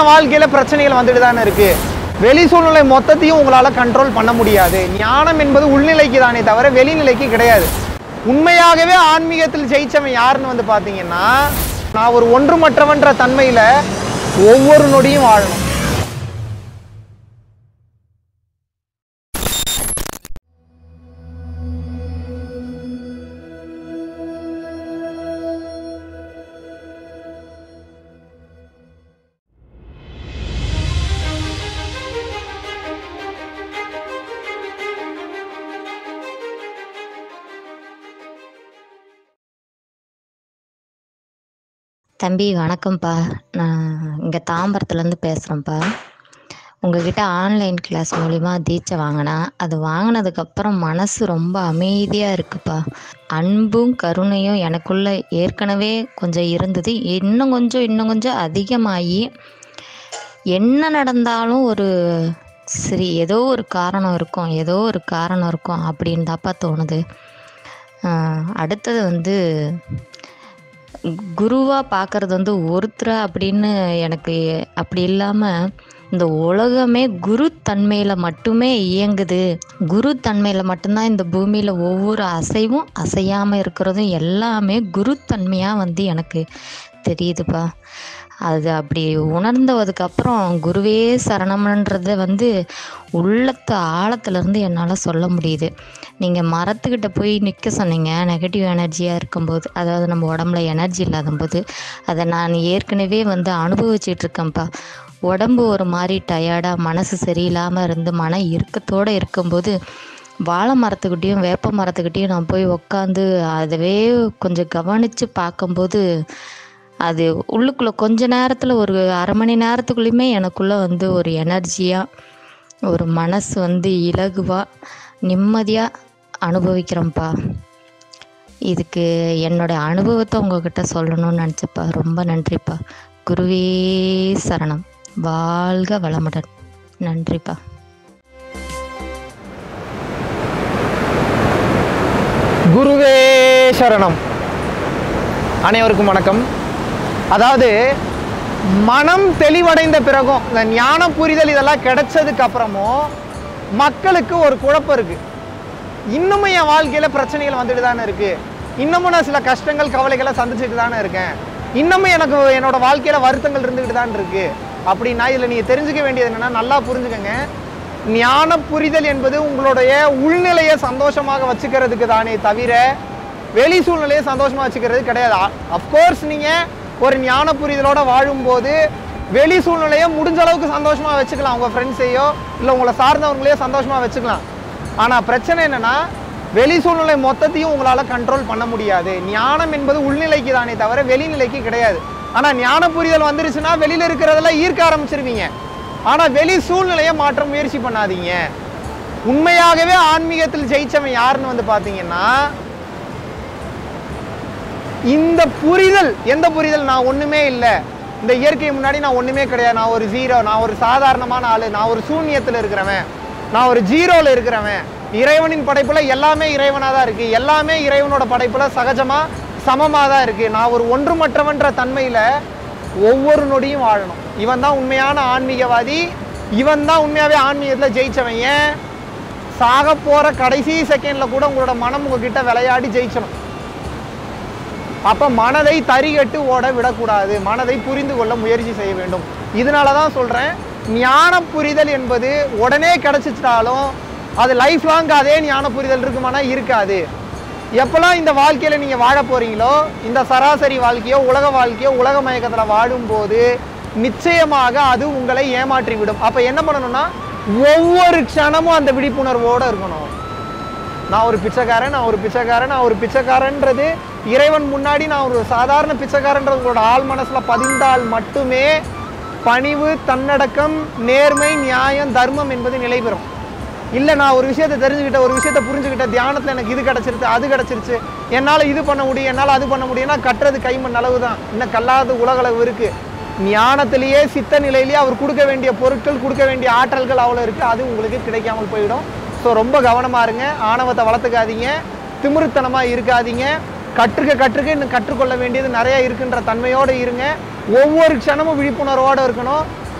என் வாழ்க்கையில பிரச்சனைகள் வந்துட்டு தானே இருக்கு வெளி சூழ்நிலை மொத்தத்தையும் உங்களால கண்ட்ரோல் பண்ண முடியாது ஞானம் என்பது உள்நிலைக்கு தானே தவிர வெளிநிலைக்கு கிடையாது உண்மையாகவே ஆன்மீகத்தில் ஜெயிச்சவன் யாருன்னு வந்து பாத்தீங்கன்னா நான் ஒரு ஒன்றுமற்றவன்ற தன்மையில ஒவ்வொரு நொடியும் வாழணும் தம்பி வணக்கம்ப்பா நான் இங்கே தாம்பரத்துலேருந்து பேசுகிறேன்ப்பா உங்ககிட்ட ஆன்லைன் கிளாஸ் மூலிமா தீட்சை வாங்கினா அது வாங்கினதுக்கப்புறம் மனசு ரொம்ப அமைதியாக இருக்குப்பா அன்பும் கருணையும் எனக்குள்ள ஏற்கனவே கொஞ்சம் இருந்தது இன்னும் கொஞ்சம் இன்னும் கொஞ்சம் அதிகமாகி என்ன நடந்தாலும் ஒரு சரி ஏதோ ஒரு காரணம் இருக்கும் ஏதோ ஒரு காரணம் இருக்கும் அப்படின்னு தாப்பா தோணுது ஆஹ் அடுத்தது வந்து குருவாக பார்க்கறது வந்து ஒருத்தரை அப்படின்னு எனக்கு அப்படி இல்லாமல் இந்த உலகமே குரு தன்மையில் மட்டுமே இயங்குது குரு தன்மையில் மட்டும்தான் இந்த பூமியில் ஒவ்வொரு அசைவும் அசையாமல் இருக்கிறதும் எல்லாமே குரு தன்மையாக வந்து எனக்கு தெரியுதுப்பா அது அப்படி உணர்ந்ததுக்கப்புறம் குருவே சரணம்ன்றத வந்து உள்ளத்து ஆழத்துலேருந்து என்னால் சொல்ல முடியுது நீங்கள் மரத்துக்கிட்ட போய் நிற்க சொன்னீங்க நெகட்டிவ் எனர்ஜியாக இருக்கும்போது அதாவது நம்ம உடம்புல எனர்ஜி இல்லாத போது அதை நான் ஏற்கனவே வந்து அனுபவிச்சிட்டு இருக்கேன்ப்பா உடம்பு ஒரு மாதிரி டயர்டாக மனசு சரியில்லாமல் இருந்து மன இறுக்கத்தோடு இருக்கும்போது வாழை மரத்துக்கிட்டேயும் வேப்ப மரத்துக்கிட்டேயும் நான் போய் உக்காந்து அதவே கொஞ்சம் கவனித்து பார்க்கும்போது அது உள்ளுக்குள்ளே கொஞ்ச நேரத்தில் ஒரு அரை மணி நேரத்துக்குள்ளேயுமே எனக்குள்ளே வந்து ஒரு எனர்ஜியாக ஒரு மனசு வந்து இலகுவாக நிம்மதியாக அனுபவிக்கிறேன்ப்பா இதுக்கு என்னோட அனுபவத்தை உங்ககிட்ட சொல்லணும்னு நினச்சப்பா ரொம்ப நன்றிப்பா குருவே சரணம் வாழ்க வளமுடன் நன்றிப்பா குருவே சரணம் அனைவருக்கும் வணக்கம் அதாவது மனம் தெளிவடைந்த பிறகும் இந்த ஞான புரிதல் இதெல்லாம் கிடைச்சதுக்கு அப்புறமும் மக்களுக்கு ஒரு குழப்பம் இருக்கு இன்னமும் என் வாழ்க்கையில பிரச்சனைகள் வந்துட்டு தானே இருக்கு இன்னமும் நான் சில கஷ்டங்கள் கவலைகளை சந்திச்சுட்டு தானே இருக்கேன் இன்னமும் எனக்கு என்னோட வாழ்க்கையில வருத்தங்கள் இருந்துகிட்டு தான் இருக்கு அப்படின்னா இதுல நீங்க தெரிஞ்சுக்க வேண்டியது என்னன்னா நல்லா புரிஞ்சுக்கங்க ஞான புரிதல் என்பது உங்களுடைய உள்நிலையை சந்தோஷமாக வச்சுக்கிறதுக்கு தானே தவிர வெளி சூழ்நிலையை சந்தோஷமா வச்சுக்கிறது கிடையாது அஃப்கோர்ஸ் நீங்க ஒரு ஞான புரிதலோட வாழும்போது வெளி சூழ்நிலையை முடிஞ்ச அளவுக்கு சந்தோஷமா வச்சுக்கலாம் உங்க ஃப்ரெண்ட்ஸையோ இல்லை உங்களை சார்ந்தவங்களையோ சந்தோஷமா வச்சுக்கலாம் ஆனா பிரச்சனை என்னன்னா வெளி சூழ்நிலை மொத்தத்தையும் உங்களால கண்ட்ரோல் பண்ண முடியாது ஞானம் என்பது உள்நிலைக்கு தானே தவிர வெளிநிலைக்கு கிடையாது ஆனா ஞான புரிதல் வந்துருச்சுன்னா வெளியில இருக்கிறதெல்லாம் ஈர்க்க ஆரம்பிச்சிருவீங்க ஆனா வெளி சூழ்நிலையை மாற்ற முயற்சி பண்ணாதீங்க உண்மையாகவே ஆன்மீகத்தில் ஜெயிச்சவன் யாருன்னு வந்து பாத்தீங்கன்னா இந்த புரிதல் எந்த புரிதல் நான் ஒண்ணுமே இல்லை இந்த இயற்கை முன்னாடி நான் ஒண்ணுமே கிடையாது நான் ஒரு ஜீரோ நான் ஒரு சாதாரணமான ஆளு நான் ஒரு சூன்யத்தில் இருக்கிறவன் நான் ஒரு ஜீரோல இருக்கிறவன் இறைவனின் படைப்புல எல்லாமே இறைவனா தான் இருக்கு எல்லாமே இறைவனோட படைப்புல சகஜமா சமமா தான் இருக்கு நான் ஒரு ஒன்றுமற்றவன்ற தன்மையில ஒவ்வொரு நொடியும் வாழணும் இவன் தான் உண்மையான ஆன்மீகவாதி இவன் தான் உண்மையாவே ஆன்மீகத்துல ஜெயிச்சவன் ஏன் சாக போற கடைசி செகண்ட்ல கூட உங்களோட மனம் உங்ககிட்ட விளையாடி ஜெயிச்சணும் அப்ப மனதை தரிகட்டு ஓட விடக்கூடாது மனதை புரிந்து கொள்ள முயற்சி செய்ய வேண்டும் இதனால தான் சொல்றேன் ஞான புரிதல் என்பது உடனே கிடைச்சிட்டாலும் அது லைஃப் லாங் அதே ஞான புரிதல் இருக்குமானா இருக்காது எப்பெல்லாம் இந்த வாழ்க்கையில நீங்க வாழ போறீங்களோ இந்த சராசரி வாழ்க்கையோ உலக வாழ்க்கையோ உலக மயக்கத்துல வாழும்போது நிச்சயமாக அது உங்களை ஏமாற்றி விடும் அப்ப என்ன பண்ணணும்னா ஒவ்வொரு க்ஷணமும் அந்த விழிப்புணர்வோட இருக்கணும் நான் ஒரு பிச்சைக்காரன் நான் ஒரு பிச்சைக்காரன் நான் ஒரு பிச்சைக்காரன்றது இறைவன் முன்னாடி நான் ஒரு சாதாரண பிச்சைக்காரன்றது உங்களோட ஆள் மனசுல பதிந்தால் மட்டுமே பணிவு தன்னடக்கம் நேர்மை நியாயம் தர்மம் என்பது நிலை பெறும் இல்லை நான் ஒரு விஷயத்தை தெரிஞ்சுக்கிட்ட ஒரு விஷயத்தை புரிஞ்சுக்கிட்ட தியானத்தில் எனக்கு இது கிடச்சிருச்சு அது கிடச்சிருச்சு என்னால் இது பண்ண முடியும் என்னால் அது பண்ண முடியும்னா கட்டுறது கைமண் அளவு தான் இன்னும் கல்லாத உலகளவு இருக்கு ஞானத்திலேயே சித்த நிலையிலேயே அவர் கொடுக்க வேண்டிய பொருட்கள் கொடுக்க வேண்டிய ஆற்றல்கள் அவ்வளோ இருக்கு அது உங்களுக்கு கிடைக்காமல் போயிடும் ஸோ ரொம்ப கவனமா இருங்க ஆணவத்தை வளர்த்துக்காதீங்க திமிருத்தனமா இருக்காதீங்க கற்றுக்க கற்றுக்க இன்னும் கற்றுக்கொள்ள வேண்டியது நிறைய இருக்குன்ற தன்மையோடு இருங்க ஒவ்வொரு க்ஷணமும் விழிப்புணர்வோடு இருக்கணும்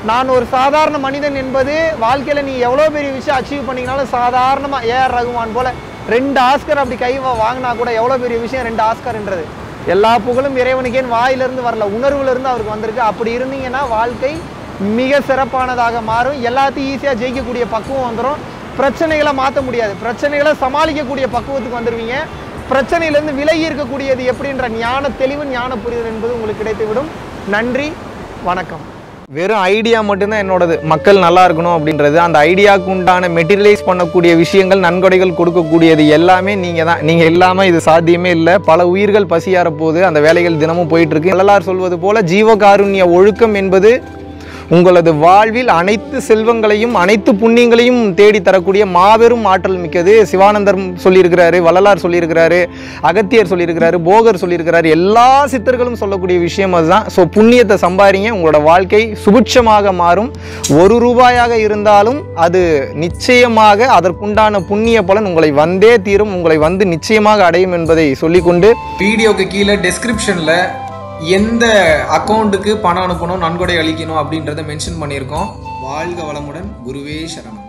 நான் ஒரு சாதாரண மனிதன் என்பது வாழ்க்கையில் நீ எவ்வளோ பெரிய விஷயம் அச்சீவ் பண்ணீங்கனாலும் சாதாரணமாக ஏஆர் ரகுமான் போல ரெண்டு ஆஸ்கர் அப்படி கை வா- வாங்கினா கூட எவ்வளோ பெரிய விஷயம் ரெண்டு ஆஸ்கர்ன்றது எல்லா புகழும் இறைவனுக்கேன் வாயிலிருந்து வரல உணர்வுல இருந்து அவருக்கு வந்திருக்கு அப்படி இருந்தீங்கன்னா வாழ்க்கை மிக சிறப்பானதாக மாறும் எல்லாத்தையும் ஈஸியாக ஜெயிக்கக்கூடிய பக்குவம் வந்துடும் பிரச்சனைகளை மாற்ற முடியாது பிரச்சனைகளை சமாளிக்கக்கூடிய பக்குவத்துக்கு வந்துடுவீங்க பிரச்சனையிலேருந்து விலகி இருக்கக்கூடியது எப்படின்ற ஞான தெளிவு ஞான புரிதல் என்பது உங்களுக்கு கிடைத்துவிடும் நன்றி வணக்கம் வெறும் ஐடியா மட்டும்தான் என்னோடது மக்கள் நல்லா இருக்கணும் அப்படின்றது அந்த ஐடியாவுக்கு உண்டான மெட்டீரியலைஸ் பண்ணக்கூடிய விஷயங்கள் நன்கொடைகள் கொடுக்கக்கூடியது எல்லாமே நீங்கள் தான் நீங்கள் இல்லாமல் இது சாத்தியமே இல்லை பல உயிர்கள் பசியார போது அந்த வேலைகள் தினமும் போயிட்டு இருக்கு வள்ளலார் சொல்வது போல ஜீவகாருண்ய ஒழுக்கம் என்பது உங்களது வாழ்வில் அனைத்து செல்வங்களையும் அனைத்து புண்ணியங்களையும் தேடி தரக்கூடிய மாபெரும் ஆற்றல் மிக்கது சிவானந்தர் சொல்லியிருக்கிறாரு வள்ளலார் சொல்லியிருக்கிறாரு அகத்தியர் சொல்லியிருக்கிறாரு போகர் சொல்லியிருக்கிறாரு எல்லா சித்தர்களும் சொல்லக்கூடிய விஷயம் அதுதான் ஸோ புண்ணியத்தை சம்பாதிங்க உங்களோட வாழ்க்கை சுபிட்சமாக மாறும் ஒரு ரூபாயாக இருந்தாலும் அது நிச்சயமாக அதற்குண்டான புண்ணிய பலன் உங்களை வந்தே தீரும் உங்களை வந்து நிச்சயமாக அடையும் என்பதை சொல்லிக்கொண்டு வீடியோக்கு கீழே டெஸ்கிரிப்ஷனில் எந்த அக்கௌண்ட்டுக்கு பணம் அனுப்பணும் நன்கொடை அளிக்கணும் அப்படின்றத மென்ஷன் பண்ணியிருக்கோம் வாழ்க வளமுடன் குருவே சரணம்